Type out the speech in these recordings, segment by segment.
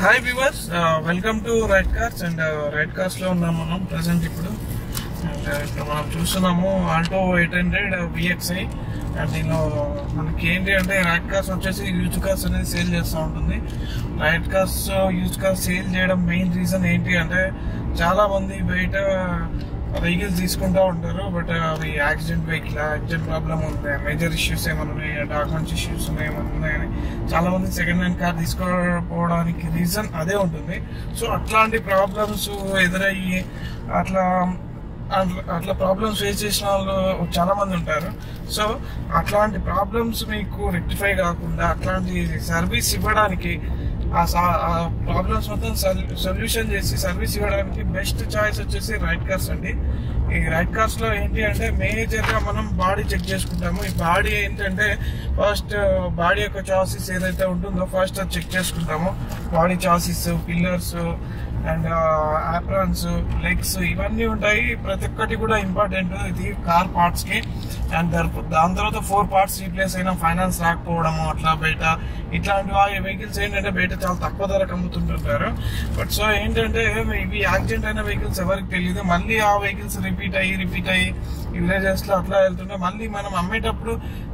hi viewers welcome to Right Cars and Right Cars లో ఉన్నాం మనం ప్రెసెంట్ ఇప్పుడు అండ్ ఇప్పుడు మనం చూస్తున్నాము Alto eight hundred VXI and దీనిలో మనకి ఏంటి అంటే రైట్ కార్స్ వచ్చేసి యూజ్ కార్స్ అనేది సేల్ చేస్తూ ఉంటుంది Right Cars use cars sale చేయడం మెయిన్ రీజన్ ఏంటి అంటే చాలా మంది బయట వెహికల్స్ తీసుకుంటా ఉంటారు బట్ అవి యాక్సిడెంట్ వెహికల్ యాక్సిడెంట్ ప్రాబ్లమ్ ఉంది మేజర్ ఇష్యూస్ ఏమైనా ఉన్నాయి డాక్యుమెంట్స్ ఇష్యూస్ ఉన్నాయి ఏమైనా ఉన్నాయని చాలా మంది సెకండ్ హ్యాండ్ కార్ తీసుకోకపోవడానికి రీజన్ అదే ఉంటుంది సో అట్లాంటి ప్రాబ్లమ్స్ ఎదురయ్యి అట్లా అట్లా అట్లా ప్రాబ్లమ్స్ ఫేస్ చేసిన వాళ్ళు చాలా మంది ఉంటారు సో అట్లాంటి ప్రాబ్లమ్స్ మీకు రెక్టిఫై కాకుండా అట్లాంటి సర్వీస్ ఇవ్వడానికి ఆ ప్రాబ్లమ్స్ మొత్తం సొల్యూషన్ చేసి సర్వీస్ ఇవ్వడానికి బెస్ట్ చాయిస్ వచ్చేసి రైట్ కార్స్ అండి ఈ రైట్ కార్స్ లో ఏంటి అంటే మేజర్ గా మనం బాడీ చెక్ చేసుకుంటాము ఈ బాడీ ఏంటంటే ఫస్ట్ బాడీ యొక్క చాసిస్ ఏదైతే ఉంటుందో ఫస్ట్ అది చెక్ చేసుకుంటాము body chassis pillars and aprons legs ఇవన్నీ ఉంటాయి ప్రతి ఒక్కటి కూడా ఇంపార్టెంట్ ఇది కార్ పార్ట్స్ కి అండ్ దాని తర్వాత ఫోర్ పార్ట్స్ రీప్లేస్ అయినా ఫైనాన్స్ రాకపోవడము అట్లా బయట ఇట్లాంటి వెహికల్స్ ఏంటంటే బయట చాలా తక్కువ ధరకు అమ్ముతుంటుంటారు బట్ సో ఏంటంటే ఇవి యాక్సిడెంట్ అయిన వెహికల్స్ ఎవరికి తెలియదు మళ్ళీ ఆ వెహికల్స్ రిపీట్ అయ్యి రిపీట్ అయ్యి ఈ విలేజెస్ లో అట్లా వెళ్తుంటే మళ్ళీ మనం అమ్మేటప్పుడు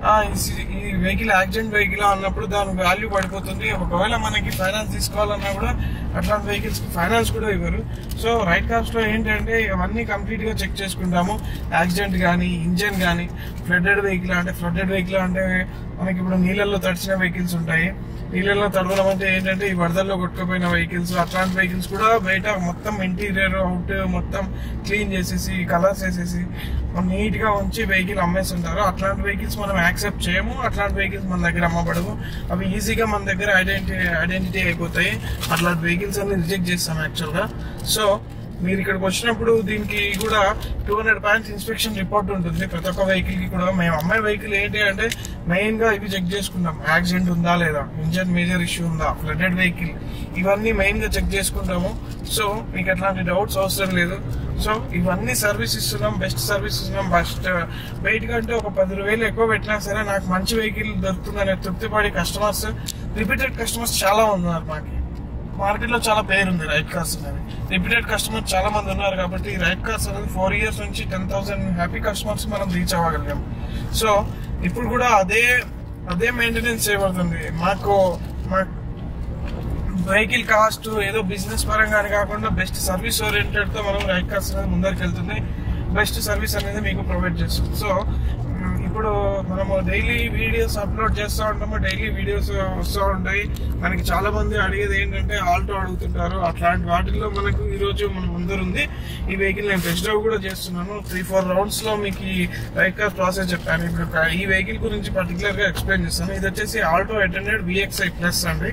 ఈ వెహికల్ యాక్సిడెంట్ వెహికల్ అన్నప్పుడు దాని వాల్యూ పడిపోతుంది ఒకవేళ మనకి ఫైనాన్స్ తీసుకోవాలన్నా కూడా అట్లాంటి వెహికల్స్ కి ఫైనాన్స్ కూడా ఇవ్వరు సో రైట్ కాస్ట్ లో ఏంటంటే అవన్నీ కంప్లీట్ గా చెక్ చేసుకుంటాము యాక్సిడెంట్ కానీ ఇంజన్ కానీ ఫ్లడ్డెడ్ వెహికల్ అంటే ఫ్లడ్డెడ్ వెహికల్ అంటే మనకి ఇప్పుడు నీళ్ళల్లో తడిచిన వెహికల్స్ ఉంటాయి నీళ్ళల్లో తడవడం అంటే ఏంటంటే ఈ వరదల్లో కొట్టుకుపోయిన వెహికల్స్ అట్లాంటి వెహికల్స్ కూడా బయట మొత్తం ఇంటీరియర్ అవుట్ మొత్తం క్లీన్ చేసేసి కలర్స్ వేసేసి నీట్ గా ఉంచి వెహికల్ అమ్మేస్తుంటారు అట్లాంటి వెహికల్స్ మనం యాక్సెప్ట్ చేయము అట్లాంటి వెహికల్స్ మన దగ్గర అమ్మబడవు అవి ఈజీగా మన దగ్గర ఐడెంటిటీ ఐడెంటిటీ అయిపోతాయి అట్లాంటి వెహికల్స్ అన్ని రిజెక్ట్ చేస్తాం యాక్చువల్ గా సో మీరు ఇక్కడికి వచ్చినప్పుడు దీనికి కూడా two hundred points inspection report ఉంటుంది ప్రతి ఒక్క వెహికల్ కి కూడా మేము అమ్మాయి వెహికల్ ఏంటి అంటే మెయిన్ గా ఇవి చెక్ చేసుకుంటాం యాక్సిడెంట్ ఉందా లేదా ఇంజన్ మేజర్ ఇష్యూ ఉందా ఫ్లడెడ్ వెహికల్ ఇవన్నీ మెయిన్ గా చెక్ చేసుకుంటాము సో మీకు ఎట్లాంటి డౌట్స్ అవసరం లేదు సో ఇవన్నీ సర్వీస్ ఇస్తున్నాం బెస్ట్ సర్వీస్ ఇస్తున్నాం బెస్ట్ బయట కంటే ఒక పది వేలు ఎక్కువ పెట్టినా సరే నాకు మంచి వెహికల్ దొరుకుతుందనే తృప్తిపడే కస్టమర్స్ రిపీటెడ్ కస్టమర్స్ చాలా ఉన్నారు మాకు మార్కెట్ లో చాలా పేరు ఉంది రైట్ కార్స్ అనేది రిపీటెడ్ కస్టమర్స్ చాలా మంది ఉన్నారు కాబట్టి రైట్ కార్స్ అనేది ఫోర్ ఇయర్స్ నుంచి టెన్ థౌసండ్ హ్యాపీ కస్టమర్స్ మనం రీచ్ అవ్వగలిగాం సో ఇప్పుడు కూడా అదే అదే మెయింటెనెన్స్ చేయబడుతుంది మాకు మా వెహికల్ కాస్ట్ ఏదో బిజినెస్ పరంగానే కాకుండా బెస్ట్ సర్వీస్ ఓరియంటెడ్ తో మనం రైట్ కార్స్ అనేది ముందరికి వెళ్తుంది బెస్ట్ సర్వీస్ అనేది మీకు ప్రొవైడ్ చేస్తుంది సో ఇప్పుడు మనము డైలీ వీడియోస్ అప్లోడ్ చేస్తూ ఉంటాము డైలీ వీడియోస్ వస్తూ ఉంటాయి మనకి చాలా మంది అడిగేది ఏంటంటే ఆల్టో అడుగుతుంటారు అట్లాంటి వాటిల్లో మనకు ఈ రోజు మన ముందరుంది ఈ వెహికల్ నేను టెస్ట్ డ్రైవ్ కూడా చేస్తున్నాను త్రీ ఫోర్ రౌండ్స్ లో మీకు ఈ రైట్ కార్ ప్రాసెస్ చెప్పాను ఇప్పుడు ఈ వెహికల్ గురించి పర్టికులర్ గా ఎక్స్ప్లెయిన్ చేస్తాను ఇది వచ్చేసి Alto eight hundred VXI plus అండి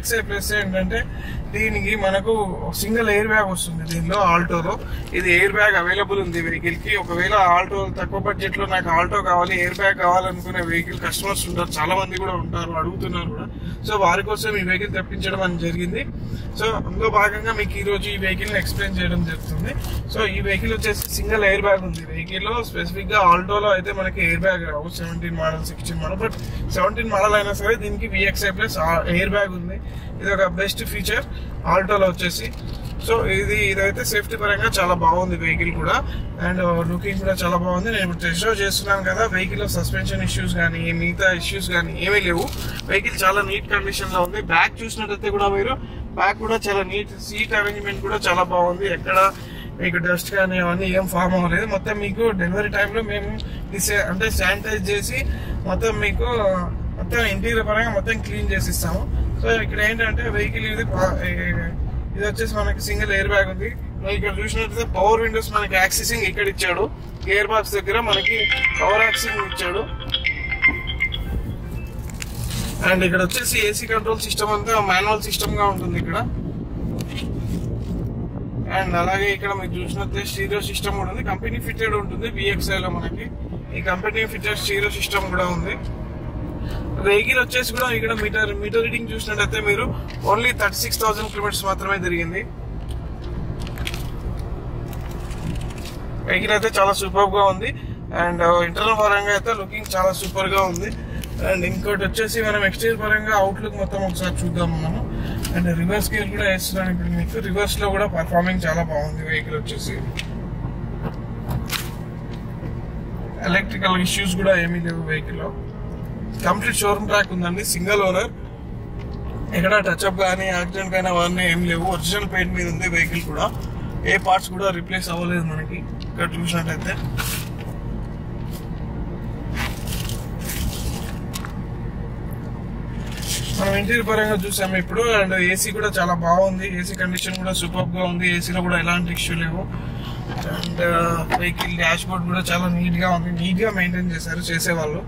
విఎక్స్ఐ ప్లస్ ఏంటంటే దీనికి మనకు సింగిల్ ఎయిర్ బ్యాగ్ వస్తుంది దీనిలో ఆల్టోలో ఇది ఎయిర్ బ్యాగ్ అవైలబుల్ ఉంది వెహికల్ కి ఒకవేళ ఆల్టో తక్కువ బడ్జెట్ లో నాకు ఆల్టో కావాలి ఎయిర్ బ్యాగ్ కావాలనుకునే వెహికల్ కస్టమర్స్ ఉంటారు చాలా మంది కూడా ఉంటారు అడుగుతున్నారు కూడా సో వారి కోసం ఈ వెహికల్ తెప్పించడం అని జరిగింది సో అందులో భాగంగా మీకు ఈ రోజు ఈ వెహికల్ ని ఎక్స్ప్లెయిన్ చేయడం జరుగుతుంది సో ఈ వెహికల్ వచ్చేసి సింగిల్ ఎయిర్ బ్యాగ్ ఉంది వెహికల్ లో స్పెసిఫిక్ గా ఆల్టోలో అయితే మనకి ఎయిర్ బ్యాగ్ రావు seventeen model sixteen model but seventeen model అయినా సరే దీనికి విఎక్స్ఐ ప్లస్ ఎయిర్ బ్యాగ్ ఉంది ఇది ఒక బెస్ట్ ఫీచర్ ఆల్టోలో వచ్చేసి సో ఇది ఇదైతే సేఫ్టీ పరంగా చాలా బాగుంది వెహికల్ కూడా అండ్ లుకింగ్ కూడా చాలా బాగుంది నేను ఇప్పుడు టెస్ట్ డ్రైవ్ చేస్తున్నాను కదా వెహికల్ లో సస్పెన్షన్ ఇష్యూస్ కానీ మిగతా ఇష్యూస్ కానీ ఏమీ లేవు వెహికల్ చాలా నీట్ కండిషన్ లో ఉంది బ్యాక్ చూసినట్టయితే కూడా మీరు బ్యాక్ కూడా చాలా నీట్ సీట్ అరేంజ్మెంట్ కూడా చాలా బాగుంది ఎక్కడ మీకు డస్ట్ కానీ అవన్నీ ఏం ఫామ్ అవ్వలేదు మొత్తం మీకు డెలివరీ టైంలో మేము డిసై- అంటే శానిటైజ్ చేసి మొత్తం మీకు మొత్తం ఇంటీరియర్ పరంగా మొత్తం క్లీన్ చేసి ఇస్తాము సో ఇక్కడ ఏంటంటే వెహికల్ ఇది పా- ఇది వచ్చేసి మనకి సింగిల్ ఎయిర్ బ్యాగ్ ఉంది మరి ఇక్కడ చూసినట్లయితే పవర్ విండోస్ మనకి యాక్సెసింగ్ ఇక్కడ ఇచ్చాడు గేర్ బాక్స్ దగ్గర మనకి పవర్ యాక్సెసింగ్ ఇచ్చాడు అండ్ ఇక్కడ వచ్చేసి ఏసీ కంట్రోల్ సిస్టమ్ అంతా మాన్యువల్ సిస్టమ్ గా ఉంటుంది ఇక్కడ అండ్ అలాగే ఇక్కడ మీకు చూసినట్లయితే స్టీరియో సిస్టమ్ కూడా ఉంది కంపెనీ ఫిటెడ్ ఉంటుంది VXI లో మనకి ఈ కంపెనీ ఫిటెడ్ స్టీరియో సిస్టమ్ కూడా ఉంది వెహికల్ వచ్చేసి కూడా ఇక్కడ మీటర్ మీటర్ రీడింగ్ చూసినట్టయితే మీరు only thirty six thousand kilometres మాత్రమే తిరిగింది వెహికల్ అయితే చాలా సూపర్ గా ఉంది అండ్ ఇంటర్నల్ పరంగా అయితే లుకింగ్ చాలా సూపర్ గా ఉంది అండ్ ఇంకోటి వచ్చేసి మనం ఎక్స్టీరియర్ పరంగా అవుట్లుక్ మొత్తం ఒకసారి చూద్దాం మనము అండ్ రివర్స్ గేర్ కూడా వేస్తున్నాను ఇప్పుడు మీకు రివర్స్ లో కూడా పర్ఫార్మింగ్ చాలా బాగుంది వెహికల్ వచ్చేసి ఎలక్ట్రికల్ ఇష్యూస్ కూడా ఏమీ లేవు వెహికల్ లో కంప్లీట్ షోరూమ్ ట్రాక్ ఉందండి సింగిల్ ఓనర్ ఎక్కడ టచ్అప్ కానీ యాక్సిడెంట్ కానీ అవన్నీ ఏం లేవు ఒరిజినల్ పెయింట్ మీద ఉంది వెహికల్ కూడా ఏ పార్ట్స్ కూడా రిప్లేస్ అవ్వలేదు మనకి ఇక్కడ చూసినట్టయితే మనం ఇంటీరియర్ పరంగా చూసాము ఇప్పుడు అండ్ ఏసీ కూడా చాలా బాగుంది ఏసీ కండిషన్ కూడా సూపర్ గా ఉంది ఏసీలో కూడా ఎలాంటి ఇష్యూ లేవు అండ్ వెహికల్ డాష్ బోర్డ్ కూడా చాలా నీట్ గా ఉంది నీట్ గా మెయింటైన్ చేశారు చేసేవాళ్ళు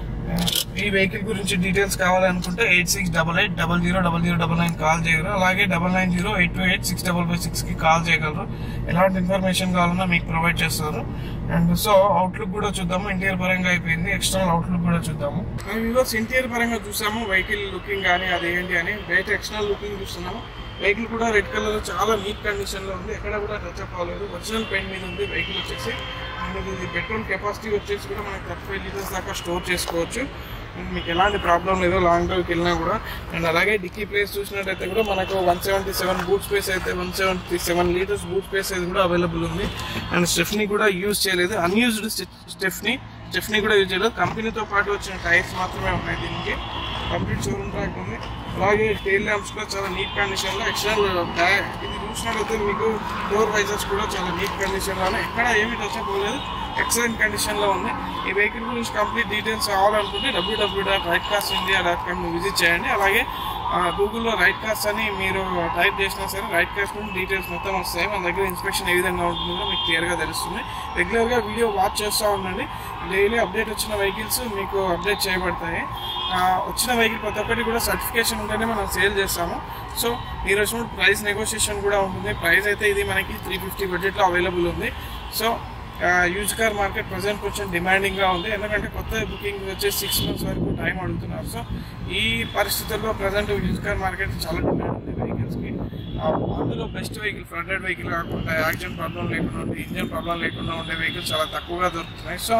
ఈ వెహికల్ గురించి డీటెయిల్స్ కావాలనుకుంటే eight six double eight double zero double zero double nine call చేయగలరు అలాగే double nine zero eight two eight six double five six కి కాల్ చేయగలరు ఎలాంటి ఇన్ఫర్మేషన్ కావాలన్నా మీకు ప్రొవైడ్ చేస్తారు అండ్ సో అవుట్లుక్ కూడా చూద్దాము ఇంటీరియర్ పరంగా అయిపోయింది ఎక్స్టర్నల్ అవుట్లుక్ కూడా చూద్దాము వ్యూవర్స్ ఇంటీరియర్ పరంగా చూసాము వెహికల్ లుకింగ్ కానీ అది ఏంటి అని బయట ఎక్స్టర్నల్ లుకింగ్ చూస్తున్నాము వెహికల్ కూడా రెడ్ కలర్ లో చాలా నీట్ కండిషన్ లో ఉంది ఎక్కడ కూడా టచ్ అప్ అవ్వలేదు ఒరిజినల్ పెయింట్ మీద ఉంది వెహికల్ వచ్చేసి మనకి ఇది పెట్రోల్ కెపాసిటీ వచ్చేసి కూడా మనకి థర్టీ ఫైవ్ లీటర్స్ దాకా స్టోర్ చేసుకోవచ్చు అండ్ మీకు ఎలాంటి ప్రాబ్లం లేదు లాంగ్ డ్రైవ్కి వెళ్ళినా కూడా అండ్ అలాగే డిక్కీ ప్లేస్ చూసినట్టయితే కూడా మనకు one seventy seven boot space అయితే one seventy seven litres boot space అయితే కూడా అవైలబుల్ ఉంది అండ్ స్టెఫ్నీ కూడా యూజ్ చేయలేదు అన్యూజ్డ్ స్టెఫ్నీ స్టెఫ్నీ కూడా యూజ్ చేయలేదు కంపెనీతో పాటు వచ్చిన టైర్స్ మాత్రమే ఉన్నాయి దీనికి కంప్లీట్ షోరూమ్ ట్రాక్ ఉంది అలాగే టైల్ ల్యాంప్స్ కూడా చాలా నీట్ కండిషన్ లో ఎక్స్టర్నల్ ఇది చూసినట్లయితే మీకు డోర్ వైజర్స్ కూడా చాలా నీట్ కండిషన్ లో ఉన్నాయి ఎక్కడ ఏమి టచ్ అవ్వలేదు ఎక్సలెంట్ కండిషన్ లో ఉంది ఈ వెహికల్ గురించి కంప్లీట్ డీటెయిల్స్ కావాలనుకుంటే డబ్ల్యూడబ్ల్యూ డాట్ రైట్ కాస్ట్ ఇండియా డాట్ కామ్ విజిట్ చేయండి అలాగే గూగుల్లో రైట్ కాస్ట్ అని మీరు టైప్ చేసినా సరే రైట్ కాస్ట్ నుండి డీటెయిల్స్ మొత్తం వస్తాయి మన దగ్గర ఇన్స్పెక్షన్ ఏ విధంగా ఉంటుందో మీకు క్లియర్గా తెలుస్తుంది రెగ్యులర్గా వీడియో వాచ్ చేస్తూ ఉండండి డైలీ అప్డేట్ వచ్చిన వెహికల్స్ మీకు అప్డేట్ చేయబడతాయి ఆ, వచ్చిన వెహికల్ ప్రతి ఒక్కటి కూడా సర్టిఫికేషన్ ఉంటేనే మనం సేల్ చేస్తాము సో మీరు వచ్చిన ప్రైస్ నెగోషియేషన్ కూడా ఉంటుంది ప్రైస్ అయితే ఇది మనకి త్రీ ఫిఫ్టీ బడ్జెట్లో అవైలబుల్ ఉంది so use car market present కొంచెం డిమాండింగ్ గా ఉంది ఎందుకంటే కొత్త బుకింగ్ వచ్చేసి సిక్స్ మంత్స్ వరకు టైం అడుగుతున్నారు సో ఈ పరిస్థితుల్లో ప్రజెంట్ యూజ్ కార్ మార్కెట్ చాలా డిమాండ్ ఉంది వెహికల్స్ కి ఆ, అందులో బెస్ట్ వెహికల్ ఫ్రంటెడ్ వెహికల్ కాకుండా యాక్సిడెంట్ ప్రాబ్లం లేకుండా ఉండే ఇంజన్ ప్రాబ్లం లేకుండా ఉండే వెహికల్స్ చాలా తక్కువగా దొరుకుతున్నాయి సో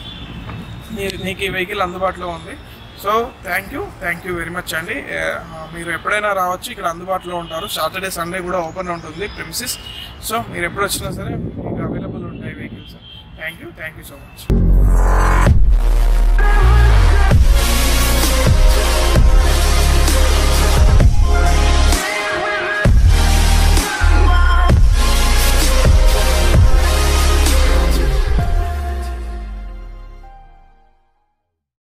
మీరు నీకు ఈ వెహికల్ అందుబాటులో ఉంది so thank you thank you very much అండి ఏ, మీరు ఎప్పుడైనా రావచ్చు ఇక్కడ అందుబాటులో ఉంటారు సాటర్డే సండే కూడా ఓపెన్ ఉంటుంది ప్రిమిసిస్ సో మీరు ఎప్పుడు వచ్చినా సరే మీకు అవైలబుల్ ఉంటాయి vehicles thank you thank you so much